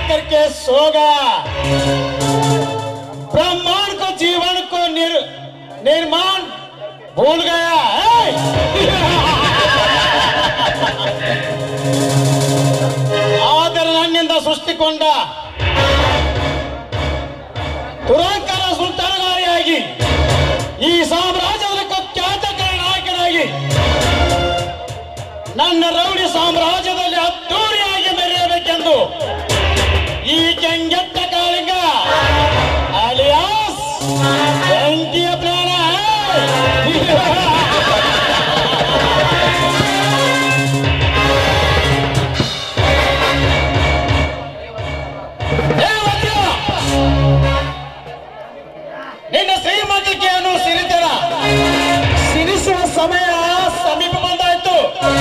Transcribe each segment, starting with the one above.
करके सोगा ब्रह्मांड को जीवन को निर, निर्माण भूल गया है ಆದರೆ ನನ್ನಿಂದ ಸೃಷ್ಟಿಕೊಂಡ ದುರಾಂಕಾರ ಸುಲ್ತಾನಗಾರಿಯಾಗಿ ಈ ಸಾಮ್ರಾಜ್ಯದ ಖ್ಯಾತ ನಾಯಕನಾಗಿ ನನ್ನ ರೌಡಿ ಸಾಮ್ರಾಜ್ಯದಲ್ಲಿ ಅದ್ದೂರಿಯಾಗಿ ಮೆರೆಯಬೇಕೆಂದು ಈ ಕೆಂಗೆಟ್ಟ ಕಾಳಿಂಗ ಅಲಿಯಾಸ್ ಬೆಂಕಿಯ ಪ್ರಾಣ ಏ ವಜ್ರ! ನಿನ್ನ ಶ್ರೀಮಂತಿಕೆಯನ್ನು ಸಿರಿತನ ಸಿರಿಸುವ ಸಮಯ ಸಮೀಪ ಬಂದಾಯ್ತು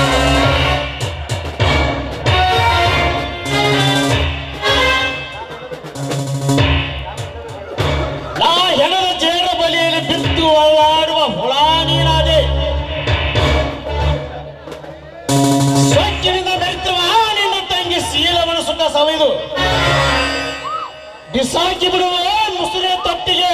ನಾ ಹೆಣದ ಜೇಡ ಬಲಿಯಲ್ಲಿ ಬಿದ್ದು ಅಲ್ಲಾಡುವ ಹುಳ ನೀನಾದೆ ಸೊಕ್ಕಿನಿಂದ ಬೆರೆತುವ ನಿನ್ನ ತಂಗಿ ಶೀಲವನ್ನು ಸುಖ ಸವಿದು ಬಿಸಾಕಿ ಬಿಡುವ ಮುಸುರೆ ತೊಟ್ಟಿಗೆ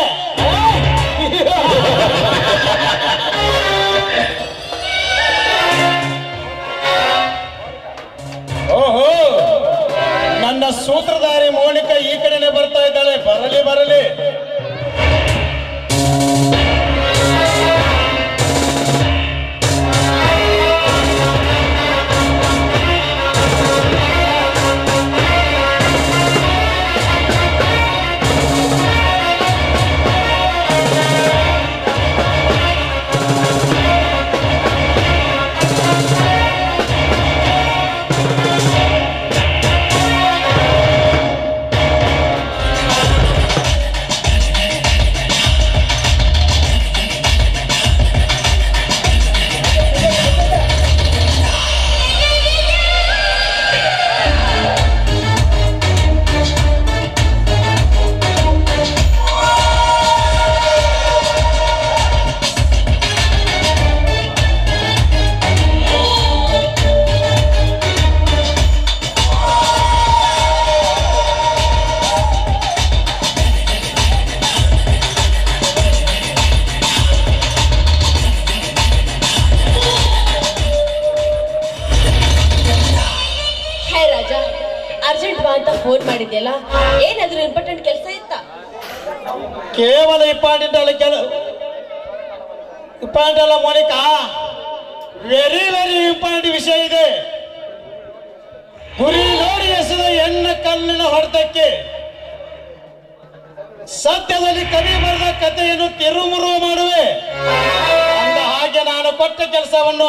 ಓಹೋ ನನ್ನ ಸೂತ್ರಧಾರಿ ಮೌಲಿಕ ಈ ಕಡೆನೆ ಬರ್ತಾ ಇದ್ದಾಳೆ ಬರಲಿ ಬರಲಿ ಹೇ ರಾಜ ಅರ್ಜೆಂಟ್ ಬಾ ಅಂತ ಫೋನ್ ಮಾಡಿದ್ಯಲ್ಲ ಏನಾದ್ರೂ ಇಂಪಾರ್ಟೆಂಟ್ ಕೆಲಸ ಇತ್ತಾ ಕೇವಲ ಇಂಪಾರ್ಟೆಂಟ್ ಅಲ್ಲ ಕೆಲ ಇಂಪಾರ್ಟೆಂಟ್ ಅಲ್ಲ ಮೋನಿಕಾ ವೆರಿ ವೆರಿ ಇಂಪಾರ್ಟೆಂಟ್ ವಿಷಯ ಇದೆ ಗುರಿ ನೋಡಿ ಎಸೆದ ಎಣ್ಣ ಕಲ್ಲಿನ ಹೊಡೆತಕ್ಕೆ ಸತ್ಯದಲ್ಲಿ ಕವಿ ಬರೆದ ಕಥೆಯನ್ನು ತಿರುಮುರು ಮಾಡುವೆ ಅಂದ ಹಾಗೆ ನಾನು ಕೊಟ್ಟ ಕೆಲಸವನ್ನು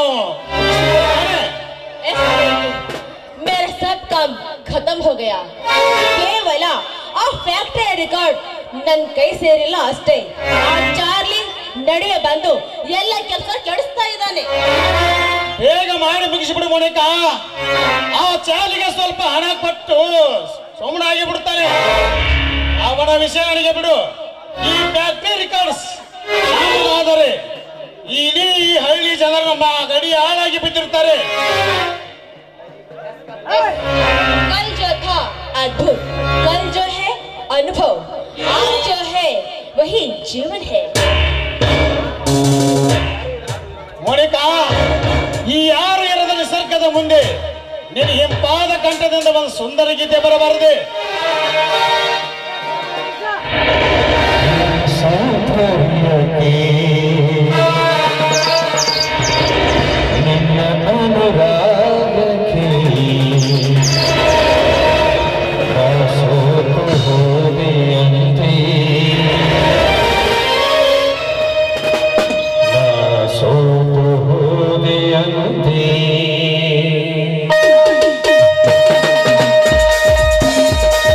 मेरा सब काम खत्म हो गया ಕೇವಲ ಆ ಫ್ಯಾಕ್ಟರಿ ರೆಕಾರ್ಡ್ ನನ್ ಕೈ ಸೇರಿಲ್ಲ ಅಷ್ಟೇ ಆ ಚಾರ್ಲಿ ನಡೆಯ ಬಂದು ಎಲ್ಲ ಕೆಲಸ ಕೆಡಿಸ್ತಾ ಇದ್ದಾನೆ ಬೇಗ ಮಾಡಿ ಮುಗಿಸಿಬಿಡು ಮೋನಿಕಾ ಆ ಚಾಲಿಗೆ ಸ್ವಲ್ಪ ಹಣ ಕೊಟ್ಟು ಸುಮ್ಮನಾಗಿ ಬಿಡ್ತಾನೆ ಅವನ ವಿಷಯ ನನಗೆ ಬಿಡು ಈ ಫ್ಯಾಕ್ಟರಿ ರಿಕಾರ್ಡ್ಸ್ ಆದರೆ ಇಡೀ ಈ ಹಳ್ಳಿ ಜನರ ನಮ್ಮ ಗಡಿ ಹಾಳಾಗಿ ಬಿದ್ದಿರ್ತಾರೆ कल जो था अद्भुत कल जो है अनुभव आज जो है वही जीवन है ಮೋನಿಕಾ ಈ ಯಾರು ಇರದ ನಿಸರ್ಗದ ಮುಂದೆ ನಿನ್ನ ಹಿಂಪಾದ ಕಂಠದಿಂದ ಒಂದು ಸುಂದರ ಗೀತೆ ಬರಬಾರದೆ ಸೌಂದರ್ಯಕ್ಕೆ ನಿನ್ನ ಅನುರಾಗಕ್ಕೆ ದಾಸೋತು ಹೋದೆಯಂತೆ ದಾಸೋತು ಹೋದೆಯಂತೆ ¡Ay,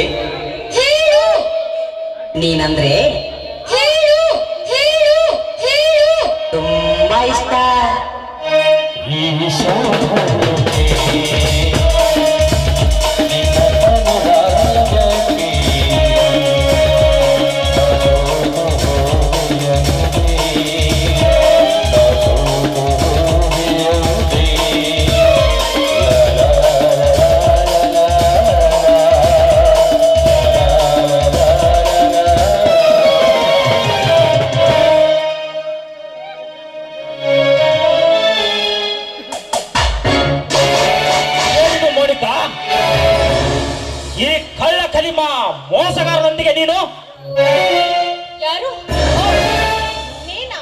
ಹೇಳು ನೀನಂದ್ರೆ ಹೇಳು ಹೇಳು ಹೇಳು ತುಂಬಾ ಇಷ್ಟ ಈ ಶೋಭಕ್ಕೆ ನಿನ್ನ ಅನುರಾಗಕ್ಕೆ ದಾಸೋಹ ಹೋಗಿಯಂತೆ, ದಾಸೋಹ ಹೋಗಿಯಂತೆ. ಲಾ ಲಾ ಲಾ ಲಾ ಲಾ ಲಾ ಲಾ. ಏನು ಮೋನಿಕಾ ಈ ಕಳ್ಳ ಕಲಿಮ ಮೋಸಗಾರನೊಂದಿಗೆ ನೀನು ಯಾರು ನೀನಾ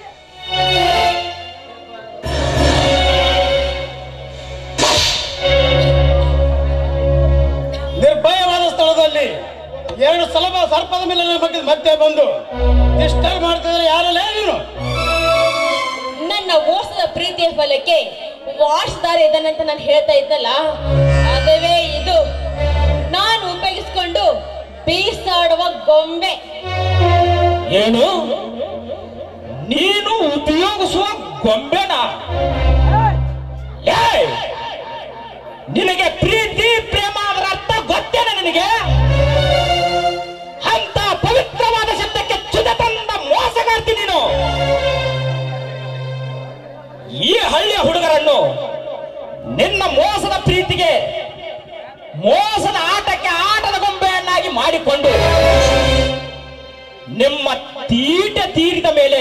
ನಿರ್ಭಯವಾದ ಸ್ಥಳದಲ್ಲಿ ಎರಡು ಸುಲಭ ಸರ್ಪದ ಮೇಲೆ ಬಗ್ಗೆ ಮತ್ತೆ ಬಂದು ಡಿಸ್ಟರ್ಬ್ ಮಾಡ್ತಿದ್ರೆ ಯಾರಲ್ಲ ನೀನು ನನ್ನ ಮೋಸದ ಪ್ರೀತಿಯ ಫಲಕ್ಕೆ ವಾರಸುದಾರ ಇದ್ದಾನಂತ ನಾನು ಹೇಳ್ತಾ ಇದ್ದಲ್ಲ ಅದುವೇ ಇದು ನಾನು ಉಪಯೋಗಿಸ್ಕೊಂಡು ಬೀಸಾಡುವ ಗೊಂಬೆ ಏನು ನೀನು ಉಪಯೋಗಿಸುವ ಗೊಂಬೆನ ಏಯ್! ನಿನಗೆ ಪ್ರೀತಿ ಪ್ರೇಮ ಅದರ ಅರ್ಥ ಗೊತ್ತೇನ ನಿನಗೆ ಅಂತ ಪವಿತ್ರವಾದ ಶಬ್ದಕ್ಕೆ ಚುದ ತಂದ ಮೋಸಗಾರ್ತಿ ನೀನು ಈ ಹಳ್ಳಿಯ ಹುಡುಗರನ್ನು ನಿನ್ನ ಮೋಸದ ಪ್ರೀತಿಗೆ ಮೋಸದ ಆಟಕ್ಕೆ ಆಟದ ಗೊಂಬೆಯನ್ನಾಗಿ ಮಾಡಿಕೊಂಡು ನಿಮ್ಮ ತೀಟ ತೀರಿದ ಮೇಲೆ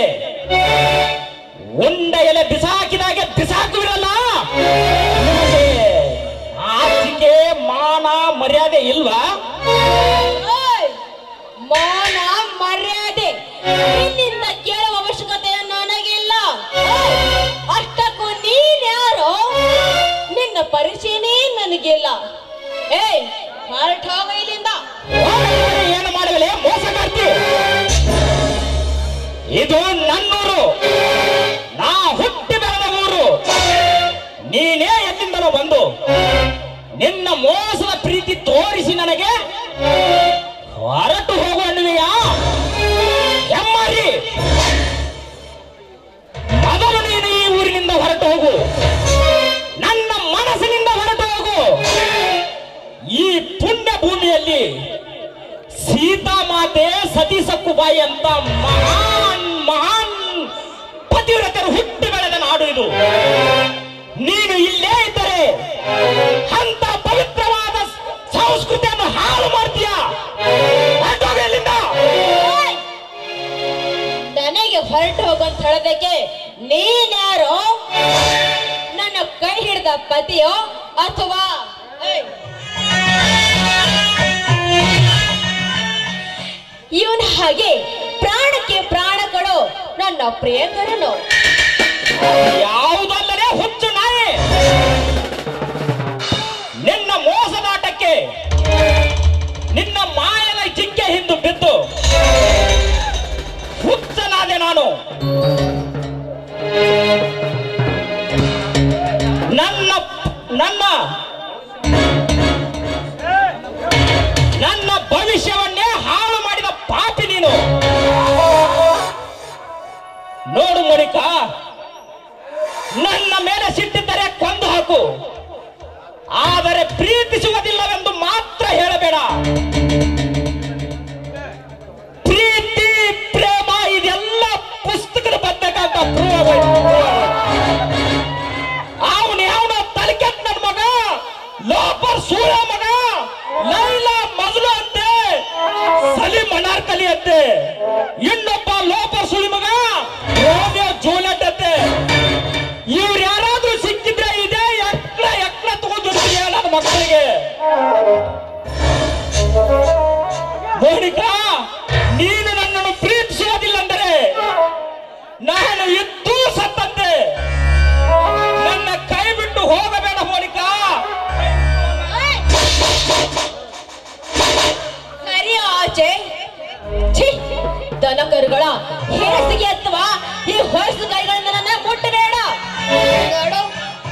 ಉಂಡ ಎಲೆ ಬಿಸಾಕಿದಾಗೆ ಬಿಸಾಕುವಿರಲ್ಲ ನಿಮಗೆ ಆಚಿಕೆ ಮಾನ ಮರ್ಯಾದೆ ಇಲ್ವಾ ಓಯ್! ಮಾನ ಮರ್ಯಾದೆ ನಿನ್ನಿಂದ ಕೇಳುವ ಅವಶ್ಯಕತೆ ನನಗಿಲ್ಲ ಓಯ್! ಅಷ್ಟಕ್ಕೂ ನೀನ್ ಯಾರೋ ನಿನ್ನ ಪರಿಚಯನೇ ನನಗಿಲ್ಲ ಏಯ್ ಹೊರಟೋಗ ಇಲ್ಲಿಂದ ಹೊರಗಡೆ ಏನು ಮಾಡಲೇ ಮೋಸಗಾರ್ತಿ ಇದು ನನ್ನೂರು ನಾ ಹುಟ್ಟಿ ಬೆಳೆದ ಊರು ನೀನೇ ಎಲ್ಲಿಂದಲೋ ಬಂದು ನಿನ್ನ ಮೋಸದ ಪ್ರೀತಿ ತೋರಿಸಿ ನನಗೆ ಹೊರಟು ಹೋಗು ಅನ್ನುವೆಯಾ ಹೆಮ್ಮರಿ ಮೊದಲು ನೀನು ಈ ಊರಿನಿಂದ ಹೊರಟು ಹೋಗು ನನ್ನ ಮನಸ್ಸಿನಿಂದ ಹೊರಟು ಹೋಗು ಈ ಪುಣ್ಯ ಭೂಮಿಯಲ್ಲಿ ಸೀತಾ ಮಾತೆ ಸತಿ ಸಕ್ಕುಬಾಯಿ ಅಂತ ಮಹಾನ್ ಮಹಾನ್ ಪತಿವ್ರತರು ಹುಟ್ಟಿ ಬೆಳೆದ ನಾಡು ಇದು ನೀನು ಇಲ್ಲೇ ಇದ್ದರೆ ಅಂತ ಪವಿತ್ರವಾದ ಸಂಸ್ಕೃತಿಯನ್ನು ಹಾಳು ಮಾಡ್ತೀಯ ಹೊರ್ಟೋಗು ಇಲ್ಲಿಂದ. ಓಯ್! ನನಗೆ ಹೊರಟು ಹೋಗಂತ ಹೇಳೋದಕ್ಕೆ ನೀನ್ಯಾರೋ ನನ್ನ ಕೈ ಹಿಡಿದ ಪತಿಯೋ ಅಥವಾ ಏಯ್! ಇವನ ಹಾಗೆ ಪ್ರಾಣಕ್ಕೆ ಪ್ರಾಣ ಕೊಡೋ ನನ್ನ ಪ್ರಿಯಕರನು ಯಾವುದಲ್ಲದೆ ಹುಚ್ಚು ನಾಯಿ ನಿನ್ನ ಮೋಸದಾಟಕ್ಕೆ ನಿನ್ನ ಮಾಯದ ಚಿಕ್ಕೆ ಹಿಂದು ಬಿದ್ದು ಹುಚ್ಚನಾದೆ ನಾನು ನನ್ನ ನನ್ನ ನನ್ನ ಭವಿಷ್ಯವನ್ನೇ ಹಾಳು ಮಾಡಿದ ಪಾಪಿ ನೀನು ನೋಡು ಮೋನಿಕಾ ನನ್ನ ಮೇಲೆ ಸಿಟ್ಟಿದ್ದರೆ ಕೊಂದು ಹಾಕು ಆದರೆ ಪ್ರೀತಿಸುವುದಿಲ್ಲವೆಂದು ಮಾತ್ರ ಹೇಳಬೇಡ ಪ್ರೀತಿ ಪ್ರೇಮ ಇದೆಲ್ಲ ಪುಸ್ತಕದ ಬದ್ದಕ್ಕಂತ ಅವನು ಯಾವನ ತಲೆಕೆಟ್ ನನ್ನ ಮಗ ಲೋಪರ್ ಸೂಳ ಮಗ ಲೈಲಾ ಮಜಲು ಅಂತೆ ಸಲೀಂ ಅನಾರ್ಕಲಿ ಅಂತೆ ಇನ್ನೊಬ್ಬ ಲೋಪರ್ ಸುಳಿ ಮಗ ರೋಮಿಯೋ ಜೂಲಿಯಟ್ ಅಂತೆ ಇವ್ರು ಯಾರಾದ್ರೂ ಸಿಕ್ಕಿದ್ರೆ ಇದೇ ಎಕ್ಳ ಎಕ್ಳ ತಗೊಂಡಿರ್ತೀಯ ನನ್ನ ಮಕ್ಕಳಿಗೆ ಮೋನಿಕಾ ನೀನು ನನ್ನನ್ನು ಪ್ರೀತಿಸುವುದಿಲ್ಲ ಅಂದರೆ ನಾನು ಇದ್ದೂ ಸತ್ತಂತೆ ನನ್ನ ಕೈ ಬಿಟ್ಟು ಹೋಗಬೇಡ ಮೋನಿಕಾ ಏಯ್! ಕರಿಯ ಆಚೆ ಛೀ! ದನ ಕರುಗಳ ಹೇಸಿಗೆ ಅಥವಾ ಈ ಹೊಲಸು ಕೈಗಳಿಂದ ನನ್ನ ಮುಟ್ಟಬೇಡ ನೋಡು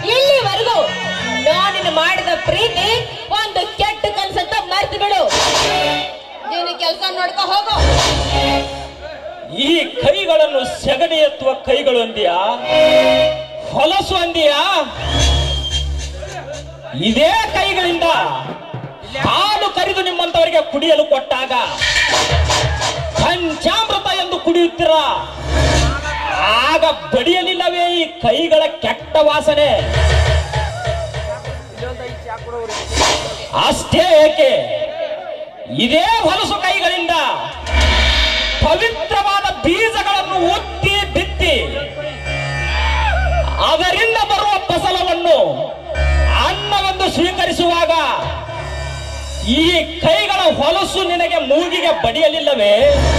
ಇಲ್ಲಿವರೆಗೂ ನಾನಿನ್ನು ಮಾಡಿದ ಪ್ರೀತಿ ಒಂದು ಕೆಟ್ಟ ಕನ್ಸಂತ ಮರ್ತು ಬಿಡು ಕೆಲಸ ನೋಡ್ಕೊ ಹೋಗು ಈ ಕೈಗಳನ್ನು ಸೆಗಣಿ ಎತ್ತುವ ಕೈಗಳು ಅಂದಿಯಾ ಹೊಲಸು ಅಂದಿಯಾ ಇದೇ ಕೈಗಳಿಂದ ಹಾಲು ಕರಿದು ನಿಮ್ಮಂತವರಿಗೆ ಕುಡಿಯಲು ಕೊಟ್ಟಾಗ ಪಂಚಾಮೃತ ಎಂದು ಕುಡಿಯುತ್ತೀರ ಆಗ ಬಡಿಯಲಿಲ್ಲವೇ ಈ ಕೈಗಳ ಕೆಟ್ಟ ವಾಸನೆ ಅಷ್ಟೇ ಏಕೆ ಇದೇ ಹೊಲಸು ಕೈಗಳಿಂದ ಪವಿತ್ರವಾದ ಬೀಜಗಳನ್ನು ಒತ್ತಿ ಬಿತ್ತಿ ಅದರಿಂದ ಬರುವ ಫಸಲವನ್ನು ಅನ್ನವೆಂದು ಸ್ವೀಕರಿಸುವಾಗ ಈ ಕೈಗಳ ಹೊಲಸು ನಿನಗೆ ಮೂಗಿಗೆ ಬಡಿಯಲಿಲ್ಲವೇ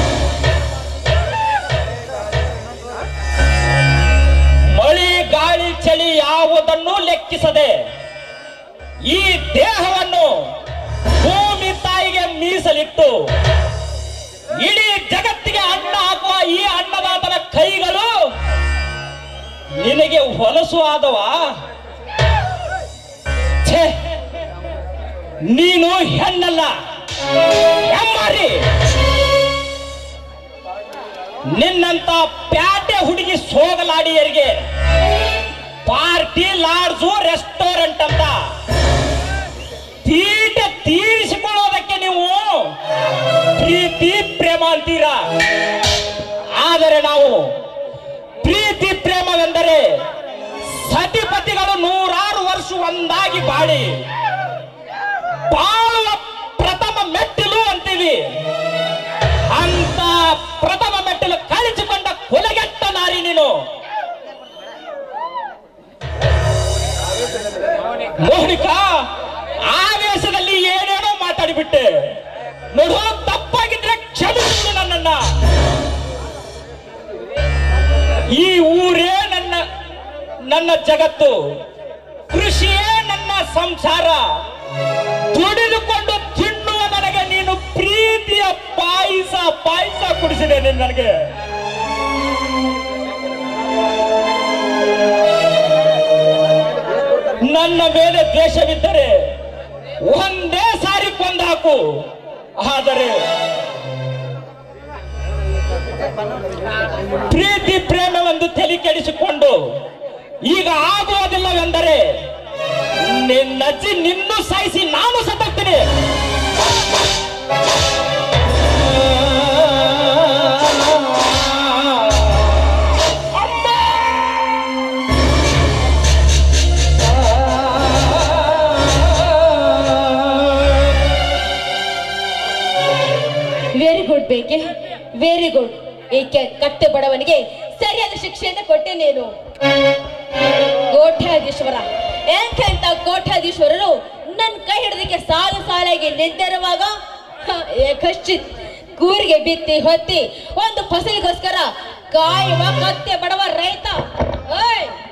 ಮಳಿ ಗಾಳಿ ಚಳಿ ಯಾವುದನ್ನೂ ಲೆಕ್ಕಿಸದೆ ಈ ದೇಹವನ್ನು ಭೂಮಿ ತಾಯಿಗೆ ಮೀಸಲಿಟ್ಟು ಇಡೀ ಜಗತ್ತಿಗೆ ಅನ್ನ ಹಾಕುವ ಈ ಅನ್ನದಾತನ ಕೈಗಳು ನಿನಗೆ ಹೊಲಸು ಆದವ ಛೇ ನೀನು ಹೆಣ್ಣಲ್ಲ ಹೆಮ್ಮಾರಿ ನಿನ್ನಂತ ಪ್ಯಾಟೆ ಹುಡುಗಿ ಸೋಗಲಾಡಿಯರಿಗೆ ಪಾರ್ಟಿ ಲಾಡ್ಜು ರೆಸ್ಟೋರೆಂಟ್ ಅಂತ ತೀಟ ತೀರಿಸಿಕೊಳ್ಳೋದಕ್ಕೆ ನೀವು ಪ್ರೀತಿ ಪ್ರೇಮ ಅಂತೀರ ಆದರೆ ನಾವು ಪ್ರೀತಿ ಪ್ರೇಮವೆಂದರೆ ಸತಿಪತಿಗಳು ನೂರಾರು ವರ್ಷ ಒಂದಾಗಿ ಬಾಳಿ ಬಾಳುವ ಪ್ರಥಮ ಮೆಟ್ಟಿಲು ಅಂತೀವಿ ಅಂತ ಪ್ರಥಮ ಮೆಟ್ಟಿಲು ಕಳಿಸಿಕೊಂಡ ಕೊಲೆಗೆಟ್ಟ ನಾರಿ ನೀನು ಮೋಹನಿಕಾ ಆವೇಶದಲ್ಲಿ ಏನೇನೋ ಮಾತಾಡಿಬಿಟ್ಟೆ ನೋಡು ತಪ್ಪಾಗಿದ್ರೆ ಕ್ಷಮಿಸು ನನ್ನನ್ನ ಈ ಊರೇ ನನ್ನ ನನ್ನ ಜಗತ್ತು ಕೃಷಿಯೇ ನನ್ನ ಸಂಸಾರ ದುಡಿದುಕೊಂಡು ತಿನ್ನುವ ನನಗೆ ನೀನು ಪ್ರೀತಿಯ ಪಾಯಸ ಪಾಯಸ ಕುಡಿಸಿದೆ ನೀನು ನನಗೆ ನನ್ನ ಮೇಲೆ ದ್ವೇಷವಿದ್ದರೆ ಒಂದೇ ಸಾರಿ ಕೊಂದಾಕು ಆದರೆ ಪ್ರೀತಿ ಪ್ರೇಮವೆಂದು ತಲೆ ಕೆಡಿಸಿಕೊಂಡು ಈಗ ಆಗುವುದಿಲ್ಲವೆಂದರೆ ನಿನ್ನಜ್ಜಿ ನಿನ್ನೂ ಸಾಯಿಸಿ ನಾನು ಸತ್ತೋಗ್ತೀನಿ ವೆರಿ ಗುಡ್ ಬೇಕೆ ವೆರಿ ಗುಡ್ ಏಕೆ ಕತ್ತೆ ಬಡವನಿಗೆ ಸರಿಯಾದ ಶಿಕ್ಷೆಯನ್ನ ಕೊಟ್ಟೆ ನೀನು ಕೋಟ್ಯಾಧೀಶ್ವರ ಎಂತೆಂತ ಕೋಟ್ಯಾಧೀಶ್ವರರು ನನ್ನ ಕೈ ಹಿಡಿದಕ್ಕೆ ಸಾಲು ಸಾಲಾಗಿ ನಿಂತಿರುವಾಗ ಹ, ಏಕಶ್ಚಿತ್ ಕೂರಿಗೆ ಬಿತ್ತಿ ಹೊತ್ತಿ ಒಂದು ಫಸಲಿಗೋಸ್ಕರ ಕಾಯುವ ಕತ್ತೆ ಬಡವ ರೈತ ಓಯ್